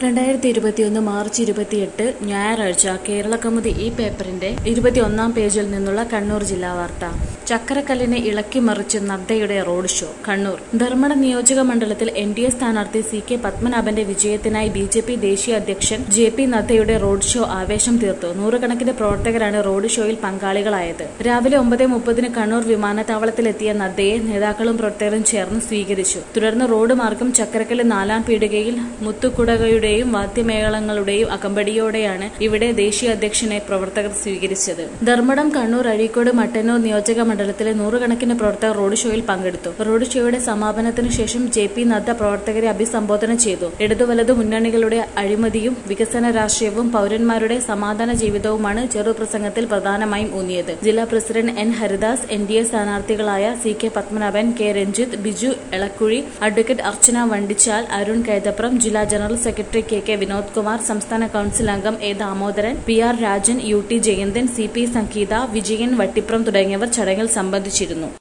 രണ്ടായിരത്തി ഇരുപത്തിയൊന്ന് മാർച്ച് ഇരുപത്തിയെട്ട് ഞായറാഴ്ച കേരള കൗമുദി ഈ പേപ്പറിന്റെ ഇരുപത്തിയൊന്നാം പേജിൽ നിന്നുള്ള കണ്ണൂർ ജില്ലാ വാർത്ത ചക്കരക്കല്ലിനെ ഇളക്കി മറിച്ച് നദ്ദയുടെ റോഡ് ഷോ കണ്ണൂർ ധർമ്മട നിയോജക മണ്ഡലത്തിൽ എൻ ഡി എ സ്ഥാനാർത്ഥി സി കെ പത്മനാഭന്റെ വിജയത്തിനായി ബി ജെ പി ദേശീയ അധ്യക്ഷൻ ജെ പി നദ്ദയുടെ റോഡ് ഷോ ആവേശം തീർത്തു നൂറുകണക്കിന് പ്രവർത്തകരാണ് റോഡ് ഷോയിൽ പങ്കാളികളായത് രാവിലെ ഒമ്പത് മുപ്പതിന് കണ്ണൂർ വിമാനത്താവളത്തിലെത്തിയ നദ്ദയെ നേതാക്കളും പ്രവർത്തകരും ചേർന്ന് സ്വീകരിച്ചു തുടർന്ന് റോഡ് മാർഗം ചക്കരക്കല്ല് നാലാം പീടികയിൽ മുത്തുകുടകയുടെയും വാദ്യമേളങ്ങളുടെയും അകമ്പടിയോടെയാണ് ഇവിടെ ദേശീയ അധ്യക്ഷനെ പ്രവർത്തകർ സ്വീകരിച്ചത് ധർമ്മടം കണ്ണൂർ അഴീക്കോട് മട്ടന്നൂർ നിയോജക മണ്ഡലത്തിലെ നൂറുകണക്കിന് പ്രവർത്തകർ റോഡ് ഷോയിൽ പങ്കെടുത്തു റോഡ് ഷോയുടെ സമാപനത്തിനു ശേഷം ജെ പി നദ്ദ പ്രവർത്തകരെ അഭിസംബോധന ചെയ്തു ഇടതു വലതു മുന്നണികളുടെ അഴിമതിയും വികസന രാഷ്ട്രീയവും പൌരന്മാരുടെ സമാധാന ജീവിതവുമാണ് ചെറുപ്രസംഗത്തിൽ പ്രധാനമായും ഊന്നിയത് ജില്ലാ president N Haridas N D A സ്ഥാനാർത്ഥികളായ C K Padmanabhan K Ranjith Biju Elakkuzhi advocate Archana Vandichal Arun Kaithapram ജില്ലാ general secretary K K Vinod Kumar സംസ്ഥാന കൌൺസിൽ അംഗം A Damodaran P R Rajan U T Jayanthan C P Sangeetha Vijayan Vattipram തുടങ്ങിയവർ ചടങ്ങിൽ സംബന്ധിച്ചിരുന്നു